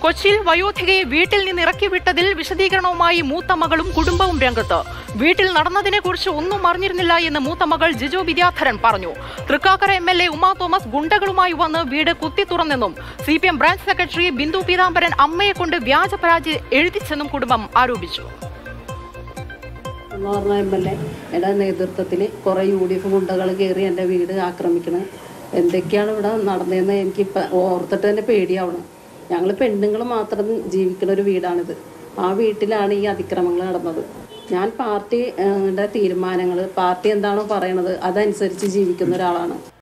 കൊച്ചിയിൽ വയോധികയെ വീട്ടിൽ നിന്ന് ഇറക്കി വിട്ടതിൽ വിശദീകരണവുമായി മൂത്ത മകളും കുടുംബവും രംഗത്ത് വീട്ടിൽ നടന്നതിനെക്കുറിച്ച് ഒന്നും അറിഞ്ഞിരുന്നില്ല എന്ന് മൂത്ത മകൾ ജിജോ വിദ്യാധരൻ പറഞ്ഞു Thrikkakara MLA Uma Thomas ഗുണ്ടകളുമായി വന്ന് വീട് കുത്തി തുറന്നെന്നും CPM branch secretary Bindu Peethambaran അമ്മയെ കൊണ്ട് വ്യാജ പരാതി എഴുതിച്ചെന്നും കുടുംബം ആരോപിച്ചു എന്ന് പറഞ്ഞ എം എൽ എയുടെ നേതൃത്വത്തിൽ കുറേ യു ഡി എഫ് ഗുണ്ടകൾ കയറി എൻ്റെ വീട് ആക്രമിക്കണം എന്തൊക്കെയാണ് ഇവിടെ നടന്നതെന്ന് എനിക്ക് ഇപ്പം ഓർത്തിട്ട് തന്നെ പേടിയാവണം ഞങ്ങൾ പെണ്ണുങ്ങൾ മാത്രം ജീവിക്കുന്ന ഒരു വീടാണിത് ആ വീട്ടിലാണ് ഈ അതിക്രമങ്ങൾ നടന്നത് ഞാൻ പാർട്ടിയുടെ തീരുമാനങ്ങൾ പാർട്ടി എന്താണോ പറയണത് അതനുസരിച്ച് ജീവിക്കുന്ന ഒരാളാണ്